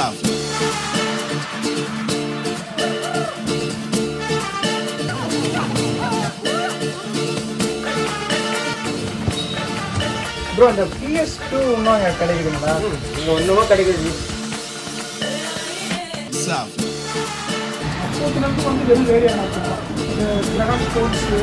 Safi. Bro இந்த BS two இன்னும் இங்கே கிடைக்குதுங்களா இங்கே ஒன்றுமா கிடைக்குது Safi. அப்போதுலேருந்து வந்து வெறும் ரேடியோ நடத்துக்கலாம் இந்த கிரகம் ஸ்போர்ட்ஸு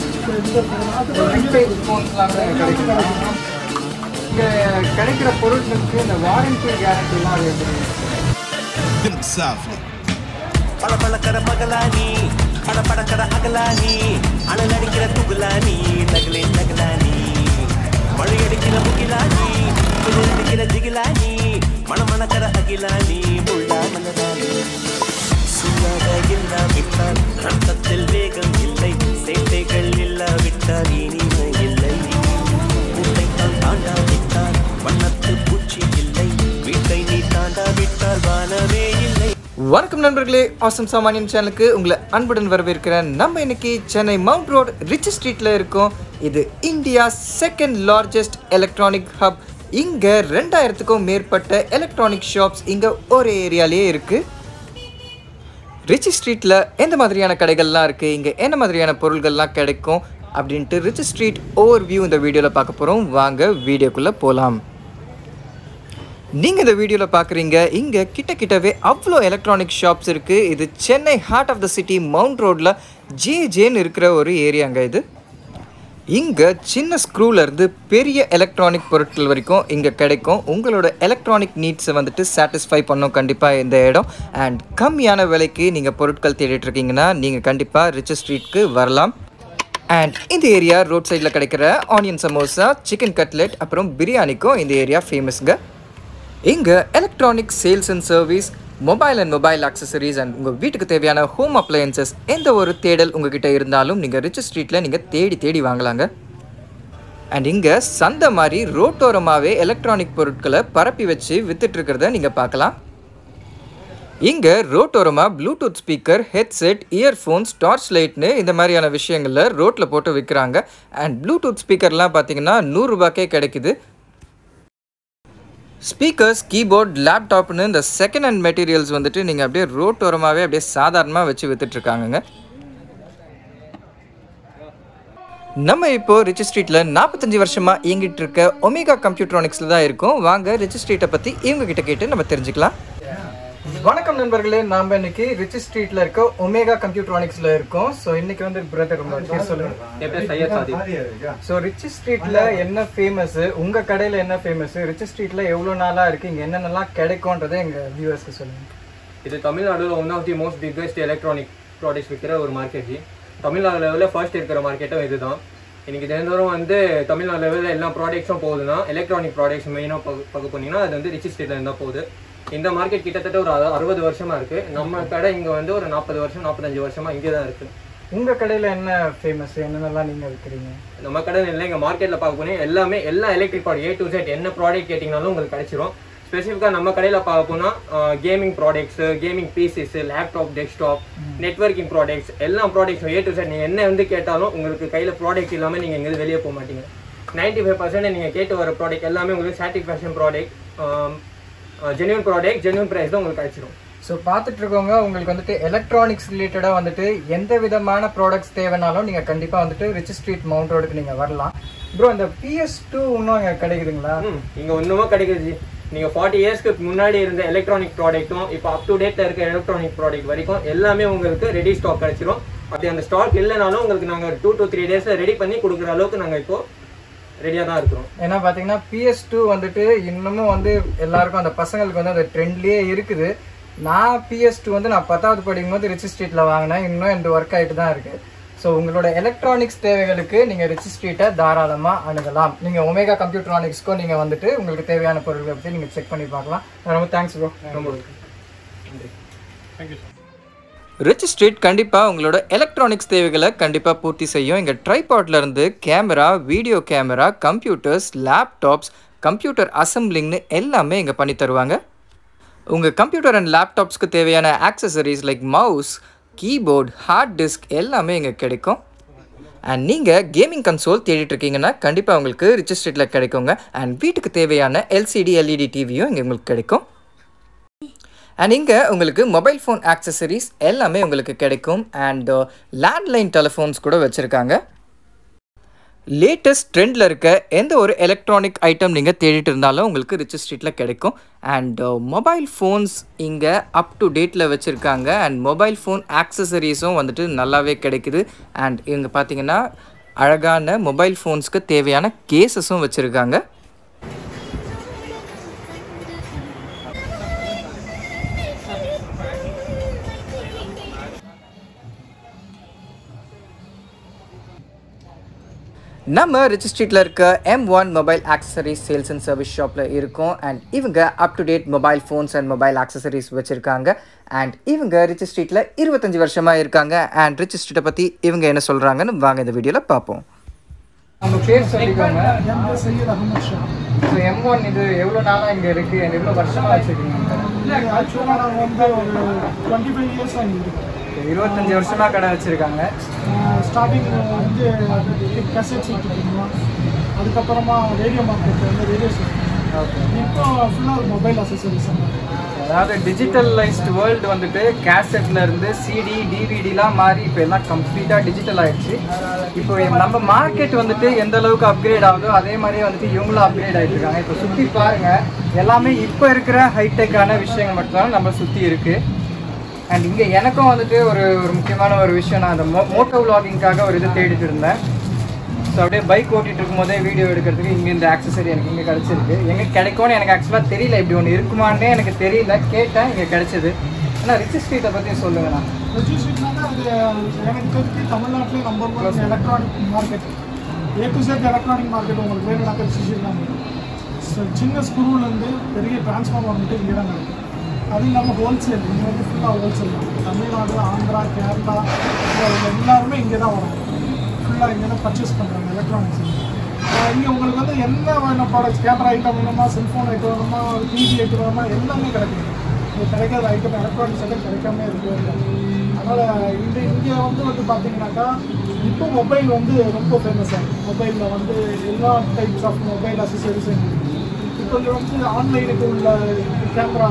இங்கே கிடைக்கிற பொருட்களுக்கு இந்த வாரண்டி கேரண்டிலாம் அது எப்படி Big Safi. பல பழக்கிற மகளானி பட படக்கிற அகலானி அனல் அடிக்கிற துகுலானி நகலே நகலானி மழை அடிக்கிற முகிலானி குளிர் அடிக்கிற திகிலானி மணமணக்கிற அகிலானி முள்ளா மலரானி சும்மாக இல்லாவிட்டால் ரத்தத்தில் வேகம் இல்லை சேட்டைகள் இல்லாவிட்டால் இனிமை இல்லை உன்னைத்தான் தாண்டாவிட்டால் வண்ணத்து பூச்சி இல்லை வீட்டை நீ தாண்டாவிட்டால் வானமே இல்லை வணக்கம் நண்பர்களே ஆசம் சாமானியன் சேனலுக்கு உங்களை அன்புடன் வரவேற்கிறேன் நம்ம இன்னைக்கு சென்னை மவுண்ட் ரோட் ரிச் ஸ்ட்ரீட்டில் இருக்கோம் இது India second largest electronic hub இங்கே ரெண்டாயிரத்துக்கும் மேற்பட்ட எலக்ட்ரானிக் ஷாப்ஸ் இங்கே ஒரே ஏரியாலேயே இருக்குது ரிச் ஸ்ட்ரீட்டில் எந்த மாதிரியான கடைகள்லாம் இருக்குது இங்கே என்ன மாதிரியான பொருள்கள்லாம் கிடைக்கும் அப்படின்ட்டு ரிச் ஸ்ட்ரீட் ஓவர் வியூ இந்த வீடியோவில் பார்க்க போகிறோம் வாங்க வீடியோக்குள்ளே போகலாம் நீங்கள் இந்த வீடியோவில் பார்க்குறீங்க இங்கே கிட்ட கிட்டவே அவ்வளோ எலக்ட்ரானிக் ஷாப்ஸ் இருக்குது இது Chennai heart of the city mount ரோட்டில் ஜே ஜேன்னு இருக்கிற ஒரு ஏரியாங்க இது இங்கே சின்ன ஸ்க்ரூலேருந்து பெரிய எலக்ட்ரானிக் பொருட்கள் வரைக்கும் இங்கே கிடைக்கும் உங்களோட எலக்ட்ரானிக் நீட்ஸை வந்துட்டு சாட்டிஸ்ஃபை பண்ணும் கண்டிப்பாக இந்த இடம் அண்ட் கம்மியான விலைக்கு நீங்கள் பொருட்கள் தேடிட்டு இருக்கீங்கன்னா நீங்கள் கண்டிப்பாக ரிச் ஸ்ட்ரீட்க்கு வரலாம் அண்ட் இந்த ஏரியா ரோட் சைடில் கிடைக்கிற ஆனியன் சமோசா சிக்கன் கட்லெட் அப்புறம் பிரியாணிக்கும் இந்த ஏரியா ஃபேமஸ்ங்க இங்கே electronic sales and service mobile and mobile accessories and உங்கள் வீட்டுக்கு தேவையான ஹோம் அப்ளையன்சஸ் எந்த ஒரு தேடல் உங்ககிட்ட இருந்தாலும் நீங்கள் ரிச் ஸ்ட்ரீட்டில் நீங்கள் தேடி தேடி வாங்கலாங்க அண்ட் இங்கே சந்தை மாதிரி ரோட்டோரமாகவே எலக்ட்ரானிக் பொருட்களை பரப்பி வச்சு வித்துட்டு இருக்கிறத நீங்கள் பார்க்கலாம் இங்கே ரோட்டோரமாக bluetooth speaker headset earphones torch லைட்னு இந்த மாதிரியான விஷயங்களில் ரோட்டில் போட்டு விற்கிறாங்க அண்ட் ப்ளூடூத் ஸ்பீக்கர்லாம் பார்த்தீங்கன்னா நூறுரூபாக்கே கிடைக்குது ஸ்பீக்கர்ஸ் கீபோர்ட் லேப்டாப்னு இந்த செகண்ட் ஹேண்ட் மெட்டீரியல்ஸ் வந்துட்டு நீங்கள் அப்படியே ரோட்டோரமாகவே அப்படியே சாதாரணமாக வச்சு வித்துட்ருக்காங்கங்க நம்ம இப்போ ரிச் ஸ்ட்ரீட்டில் நாற்பத்தஞ்சு வருஷமாக இயங்கிட்டு இருக்க ஒமேகா கம்ப்யூட்ரானிக்ஸில் தான் இருக்கோம் வாங்க ரிச் ஸ்ட்ரீட்டை பற்றி இவங்க கிட்ட கேட்டு நம்ம தெரிஞ்சுக்கலாம் வணக்கம் நண்பர்களே நாம இன்னைக்கு ரிச் ஸ்ட்ரீட்ல இருக்க ஒமேகா கம்ப்யூட்ரானிக்ஸ்ல இருக்கோம் ஸோ இன்னைக்கு வந்து பிரதர் உங்க பேர் சொல்லுங்க என் பேர் சையத் சாதிக் ஸோ ரிச் ஸ்ட்ரீட்ல என்ன ஃபேமஸ் உங்க கடையில என்ன ஃபேமஸ் ரிச் ஸ்ட்ரீட்ல எவ்வளவு நாளா இருக்கு இங்க என்னென்னலாம் கிடைக்கும்ன்றதை எங்க வியூவர்ஸ்க்கு சொல்லுங்க இது தமிழ்நாடுல one of the most biggest electronic products விற்கிற ஒரு மார்க்கெட் தமிழ்நாடு லெவலில் ஃபர்ஸ்ட் இருக்கிற மார்க்கெட்டும் இதுதான் இன்னைக்கு தினந்தோறும் வந்து தமிழ்நாடு லெவலில் எல்லா ப்ராடக்ட்ஸும் போகுதுன்னா எலக்ட்ரானிக் ப்ராடக்ட்ஸ் மெயினாக பார்க்க போனீங்கன்னா அது வந்து ரிச் ஸ்டேட்ல இருந்தால் போகுது இந்த மார்க்கெட் கிட்டத்தட்ட ஒரு அறு- அறுபது வருஷமா இருக்கு நம்ம கடை இங்க வந்து ஒரு நாற்பது வருஷம் நாற்பத்தஞ்சு வருஷமா இங்கே தான் இருக்கு உங்க கடையில என்ன ஃபேமஸ் என்னென்னலாம் நீங்க விற்கிறீங்க நம்ம கடை இல்லை எங்கள் மார்க்கெட்டில் பார்க்க போனீங்க எல்லாமே எல்லா electric product A to Z என்ன ப்ராடக்ட் கேட்டிங்கனாலும் உங்களுக்கு கிடைச்சிரும் ஸ்பெசிஃபிக்காக நம்ம கடையில் பார்க்க போனால் gaming products gaming pieces laptop desktop networking products எல்லா ப்ராடக்ட்ஸும் ஏ டு செட் நீங்கள் என்ன வந்து கேட்டாலும் உங்களுக்கு கையில் ப்ராடக்ட் இல்லாமல் நீங்கள் எங்கேயும் வெளியே போக மாட்டீங்க நைன்டி ஃபைவ் பர்சன்ட் நீங்கள் கேட்டு வர ப்ராடக்ட் எல்லாமே உங்களுக்கு satisfaction product genuine product genuine price தான் உங்களுக்கு கிடைச்சிரும் ஸோ பார்த்துட்டு இருக்கவங்க உங்களுக்கு வந்துட்டு எலக்ட்ரானிக்ஸ் ரிலேட்டடாக வந்துட்டு எந்த விதமான ப்ராடக்ட்ஸ் தேவைனாலும் நீங்கள் கண்டிப்பாக வந்துட்டு ரிச் ஸ்ட்ரீட் மவுண்ட் ரோடுக்கு நீங்கள் வரலாம் ப்ரோ இந்த பிஎஸ் டூ இன்னும் இங்கே கிடைக்குதுங்களா ம் இங்க ஒண்ணுமா கிடைக்குது நீங்க ஃபார்ட்டி இயர்ஸ்க்கு முன்னாடி இருந்த எலக்ட்ரானிக் ப்ராடக்ட்டும் இப்போ அப் டு டேட்ல இருக்க எலக்ட்ரானிக் ப்ராடக்ட் வரைக்கும் எல்லாமே உங்களுக்கு ரெடி ஸ்டாக் கிடைச்சிரும் அப்படி அந்த ஸ்டாக் இல்லைனாலும் உங்களுக்கு நாங்க டூ to த்ரீ டேஸ்ல ரெடி பண்ணி கொடுக்குற அளவுக்கு நாங்க இப்போ ரெடியா தான் இருக்கிறோம் ஏன்னா பார்த்தீங்கன்னா பிஎஸ் டூ வந்துட்டு இன்னமும் வந்து எல்லாருக்கும் அந்த பசங்களுக்கு வந்து அந்த ட்ரெண்ட்லேயே இருக்குது நான் பிஎஸ் டூ வந்து நான் பத்தாவது படிக்கும்போது ரிச் ஸ்ட்ரீட்டில் வாங்கினேன் இன்னும் இந்த ஒர்க் ஆகிட்டு தான் இருக்குது ஸோ உங்களோட எலக்ட்ரானிக்ஸ் தேவைகளுக்கு நீங்கள் ரிச் ஸ்ட்ரீட்டை தாராளமாக அணுகலாம் நீங்கள் ஒமேகா கம்ப்யூட்ரானிக்ஸ்க்கும் நீங்கள் வந்துட்டு உங்களுக்கு தேவையான பொருட்களை பற்றி நீங்கள் செக் பண்ணி பார்க்கலாம் ரொம்ப தேங்க்ஸ் ப்ரோ ரொம்ப ரிச் ஸ்ட்ரீட் கண்டிப்பாக உங்களோட எலக்ட்ரானிக்ஸ் தேவைகளை கண்டிப்பாக பூர்த்தி செய்யும் இங்கே ட்ரைபாட்ல இருந்து camera video camera computers laptops computer அசம்பிளிங்னு எல்லாமே இங்கே பண்ணி தருவாங்க உங்கள் கம்ப்யூட்டர் அண்ட் லேப்டாப்ஸ்க்கு தேவையான accessories like mouse keyboard hard disk எல்லாமே இங்கே கிடைக்கும் அண்ட் நீங்கள் கேமிங் கன்சோல் தேடிட்டு இருக்கீங்கன்னா கண்டிப்பாக உங்களுக்கு ரிச் ஸ்ட்ரீட்டில் கிடைக்குங்க அண்ட் வீட்டுக்கு தேவையான எல்சிடி எல்இடி டிவியும் இங்கே உங்களுக்கு கிடைக்கும் அண்ட் இங்கே உங்களுக்கு மொபைல் ஃபோன் ஆக்சசரிஸ் எல்லாமே உங்களுக்கு கிடைக்கும் அண்ட் லேண்ட்லைன் டெலிஃபோன்ஸ் கூட வச்சுருக்காங்க லேட்டஸ்ட் ட்ரெண்டில் இருக்க எந்த ஒரு எலக்ட்ரானிக் ஐட்டம் நீங்கள் தேடிட்டு இருந்தாலும் உங்களுக்கு ரிச் ஸ்ட்ரீட்டில் கிடைக்கும் அண்ட் மொபைல் ஃபோன்ஸ் இங்கே அப் டு டேட்டில் வச்சுருக்காங்க அண்ட் மொபைல் ஃபோன் ஆக்சசரிஸும் வந்துட்டு நல்லாவே கிடைக்குது அண்ட் இங்கே பார்த்தீங்கன்னா அழகான மொபைல் ஃபோன்ஸ்க்கு தேவையான கேசஸும் வச்சுருக்காங்க நம்ம ரிச் ஸ்ட்ரீட்டில் இருக்க M one mobile accessories sales and service ஷாப்பில் இருக்கோம் அண்ட் இவங்க up to date mobile phones and mobile accessories வச்சுருக்காங்க அண்ட் இவங்க ரிச் ஸ்ட்ரீட்டில் இருபத்தஞ்சி வருஷமாக இருக்காங்க அண்ட் ரிச் ஸ்ட்ரீட்டை பற்றி இவங்க என்ன சொல்கிறாங்கன்னு வாங்க இந்த வீடியோவில் பார்ப்போம் உங்க பேர் சொல்லிக்கோங்க என் பேர் Syed Ahmed Shah so M one இது எவ்வளோ நாளாக இங்கே இருக்குது எவ்வளோ வருஷமாக வச்சுருக்கீங்க இல்லை ஆக்சுவலாக நாங்கள் வந்து ஒரு டுவெண்ட்டி ஃபைவ் இயர்ஸ் ஆகி இருக்கோம் இருபத்தஞ்சி வருஷமாக கடை வச்சுருக்காங்க ஸ்டார்டிங் வந்து கசட் வச்சுருக்கோம் அதுக்கப்புறமா ரேடியோ மார்க்கெட் வந்து ரேடியோ ஓகே இப்போ ஃபுல்லாக மொபைல் அசசரிஸ் அதாவது டிஜிட்டலைஸ்டு வேர்ல்டு வந்துட்டு கேசட்ல இருந்து சிடி டிவிடிலாம் மாறி இப்போ எல்லாம் கம்ப்ளீட்டாக டிஜிட்டல் ஆயிடுச்சு இப்போ நம்ம மார்க்கெட் வந்துட்டு எந்த அளவுக்கு அப்கிரேட் ஆகுதோ அதே மாதிரி வந்துட்டு இவங்களும் அப்கிரேட் ஆகிட்டு இருக்காங்க இப்போ சுற்றி பாருங்க எல்லாமே இப்போ இருக்கிற ஹைடெக்கான விஷயங்கள் மட்டும்தான் நம்ம சுற்றி இருக்கு அண்ட் இங்கே எனக்கும் வந்துட்டு ஒரு ஒரு முக்கியமான ஒரு விஷயம் நான் அந்த மோ மோட்டோ விலாகிங்காக ஒரு இது தேடிட்டு இருந்தேன் ஸோ அப்படியே பைக் ஓட்டிட்டு இருக்கும்போதே வீடியோ எடுக்கிறதுக்கு இங்கே இந்த ஆக்சசரி எனக்கு இங்கே கிடச்சிருக்கு எங்கே கிடைக்கும்னு எனக்கு ஆக்சுவலாக தெரியல இப்படி ஒன்று இருக்குமான்னே எனக்கு தெரியல கேட்டேன் இங்கே கிடைச்சது ஆனால் ரிச் ஸ்ட்ரீட்டை பற்றி சொல்லுங்கண்ணா ரெஜிஸ்ட்ரேஷன் அது எனக்கு தெரிஞ்சு தமிழ்நாட்டிலே number one electronic market A to Z electronic market உங்களுக்கு வேணும்னாக்க ரெஜிஸ்ட்ரேஷன் சின்ன ஸ்க்ரூலேருந்து பெரிய டிரான்ஸ்ஃபார்மர் வந்துட்டு இங்கே தான் கிடைக்கும் அது இல்லாமல் ஹோல்சேல் இங்கே வந்து ஃபுல்லாக ஹோல்சேல் தான் தமிழ்நாடு ஆந்திரா கேரளா இங்க எல்லாருமே இங்கே தான் வராங்க ஃபுல்லாக இங்கே தான் பர்ச்சேஸ் பண்ணுறாங்க எலக்ட்ரானிக்ஸ் இங்கே உங்களுக்கு வந்து என்ன வேணும் ப்ராடக்ட்ஸ் கேமரா ஐட்டம் வேணுமா செல்ஃபோன் ஐட்டம் வேணுமா டிவி ஐட்டம் வேணுமா எல்லாமே கிடைக்கும் இது கிடைக்காத ஐட்டம் எலக்ட்ரானிக்ஸ் ஐட்டம் கிடைக்காம இருக்கவே இல்லை அதனால் இந்த இங்கே வந்து வந்து பார்த்தீங்கன்னாக்கா இப்போ மொபைல் வந்து ரொம்ப ஃபேமஸ் ஆகும் மொபைலில் வந்து எல்லா டைப்ஸ் ஆஃப் மொபைல் அசசரிஸும் இப்போ இங்கே வந்து ஆன்லைனுக்கு உள்ள கேமரா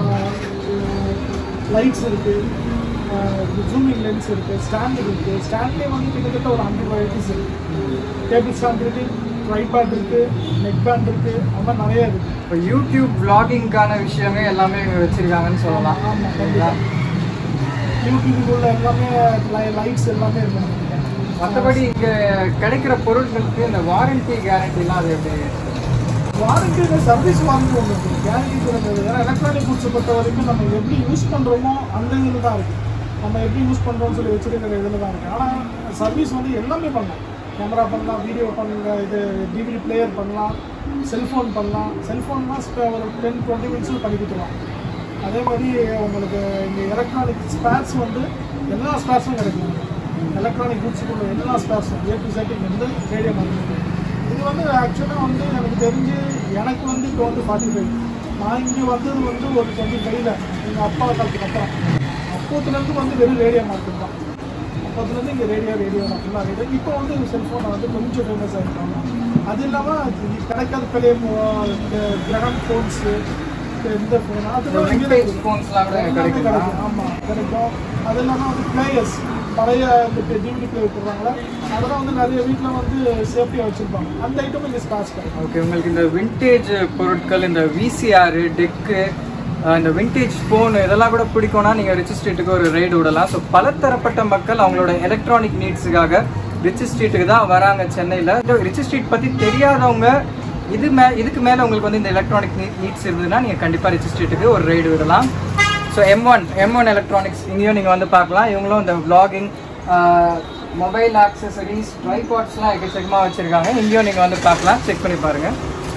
லைட்ஸ் இருக்குது ஜூமிங் லென்ஸ் இருக்குது ஸ்டாண்ட் இருக்குது ஸ்டாண்ட்லேயே வந்து கிட்டத்தட்ட ஒரு ஹண்ட்ரட் வெரைட்டிஸ் இருக்குது டேபிள் ஸ்டாண்ட் இருக்குது ட்ரைபேட் இருக்குது நெக் பேண்ட் இருக்குது அந்த மாதிரி நிறைய இருக்குது இப்போ யூடியூப் vloggingக்கான விஷயமே எல்லாமே இங்கே வச்சுருக்காங்கன்னு சொல்லலாம் ஆமாம் சரிங்களா யூடியூப் உள்ள எல்லாமே லைட்ஸ் எல்லாமே இருக்குது மற்றபடி இங்கே கிடைக்கிற பொருட்களுக்கு இந்த வாரண்டி கேரண்டிலாம் அது எப்படி வாரண்டி சர்வீஸ் வாரண்டி ஒன்று இருக்குது கேரண்டி கொடுக்குறது ஏன்னா எலக்ட்ரானிக் குட்ஸை பொறுத்த வரைக்கும் நம்ம எப்படி யூஸ் பண்ணுறோமோ அந்த இதில் தான் இருக்குது நம்ம எப்படி யூஸ் பண்ணுறோம்னு சொல்லி வச்சுருக்கிற இதில் தான் இருக்குது ஆனால் சர்வீஸ் வந்து எல்லாமே பண்ணலாம் கேமரா பண்ணலாம் வீடியோ பண்ணலாம் இது டிவிடி பிளேயர் பண்ணலாம் செல்ஃபோன் பண்ணலாம் செல்ஃபோன்னா ஒரு டென் டுவெண்ட்டி மினிட்ஸில் பண்ணி கொடுத்துருவாங்க அதே மாதிரி உங்களுக்கு இங்கே எலக்ட்ரானிக் ஸ்பேர்ஸ் வந்து எல்லா ஸ்பேர்ஸும் கிடைக்கும் எலக்ட்ரானிக் குட்ஸுக்குள்ள எல்லா ஸ்பேர்ஸும் ஏ டு செட்டிங் வந்து ரேடியோ மார்க்கெட் இது வந்து ஆக்சுவலாக வந்து எனக்கு தெரிஞ்சு எனக்கு வந்து இப்போ வந்து ஃபார்ட்டி ஃபைவ் நான் இங்கே வந்தது வந்து ஒரு டுவெண்ட்டி ஃபைவ்ல எங்கள் அப்பா காலத்துக்கு அப்புறம் அப்போத்துலேருந்து வந்து வெறும் ரேடியோ மார்க்கெட் தான் அப்போத்துலேருந்து இங்கே ரேடியோ ரேடியோ தான் ஃபுல்லாக ரேடியோ இப்போ வந்து செல்ஃபோனை வந்து கொஞ்சம் ஃபேமஸ் ஆகிருக்காங்க அது இல்லாமல் கிடைக்காத பெரிய கிரகம் ஃபோன்ஸு இந்த ஃபோன் அதெல்லாம் இங்கே விண்டேஜ் ஃபோன்ஸ்லாம் கூட எல்லாமே கிடைக்குமா கிடைக்கும் ஆமாம் கிடைக்கும் அது இல்லாமல் வந்து பிளேயர்ஸ் பழைய இந்த டிவிடி பிளே விட்டுறாங்களே அதெல்லாம் வந்து நிறைய வீட்டில் வந்து சேஃப்டியாக வச்சுருப்பாங்க அந்த ஐட்டம் இங்கே ஸ்பாட்ஸ் கிடைக்கும் ஓகே உங்களுக்கு இந்த விண்டேஜ் பொருட்கள் இந்த விசிஆர் டெக்கு இந்த விண்டேஜ் ஃபோன் இதெல்லாம் கூட பிடிக்கும்னா நீங்கள் ரிச் ஸ்ட்ரீட்டுக்கு ஒரு ரைடு விடலாம் ஸோ பலதரப்பட்ட மக்கள் அவங்களோட எலக்ட்ரானிக் நீட்ஸுக்காக ரிச் ஸ்ட்ரீட்டுக்கு தான் வராங்க சென்னையில் ரிச் ஸ்ட்ரீட் பற்றி தெரியாதவங்க இது மே இதுக்கு மேலே உங்களுக்கு வந்து இந்த எலக்ட்ரானிக் நீட்ஸ் இருந்ததுன்னா நீங்கள் கண்டிப்பாக ரிச் ஸ்ட்ரீட்டுக்கு ஒரு ரைடு விடலாம் so M one M one electronics இங்கேயும் நீங்கள் வந்து பார்க்கலாம் இவங்களும் இந்த vlogging மொபைல் ஆக்சசரிஸ் ட்ரைபாட்ஸ்லாம் எக்கச்சக்கமாக வச்சுருக்காங்க இங்கேயும் நீங்கள் வந்து பார்க்கலாம் செக் பண்ணி பாருங்கள்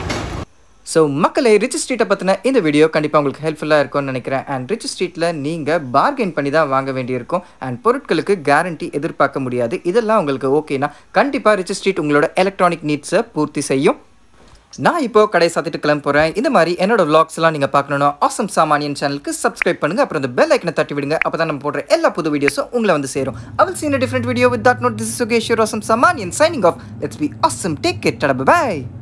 ஸோ மக்களே ரிச் ஸ்ட்ரீட்டை பற்றின இந்த வீடியோ கண்டிப்பாக உங்களுக்கு ஹெல்ப்ஃபுல்லாக இருக்கும்னு நினைக்கிறேன் அண்ட் ரிச் ஸ்ட்ரீட்டில் நீங்கள் பார்கெயின் பண்ணி தான் வாங்க வேண்டியிருக்கும் அண்ட் பொருட்களுக்கு கேரண்டி எதிர்பார்க்க முடியாது இதெல்லாம் உங்களுக்கு ஓகேனா கண்டிப்பாக ரிச் ஸ்ட்ரீட் உங்களோட எலக்ட்ரானிக் நீட்ஸை பூர்த்தி செய்யும் நான் இப்போ கடையை சாத்திட்டு கிளம்ப போகிறேன் இந்த மாதிரி என்னோட vlogs எல்லாம் நீங்கள் பார்க்கணுன்னா ஆசம் சாமானியன் சேனலுக்கு சப்ஸ்கிரைப் பண்ணுங்க அப்புறம் இந்த பெல் ஐக்கனை தட்டி விடுங்க அப்போ தான் நம்ம போடுற எல்லா புது வீடியோஸும் உங்களை வந்து சேரும் அவள் சீன் different video with that note this Sukesh awesome சாமானியன் signing off let's be awesome take care by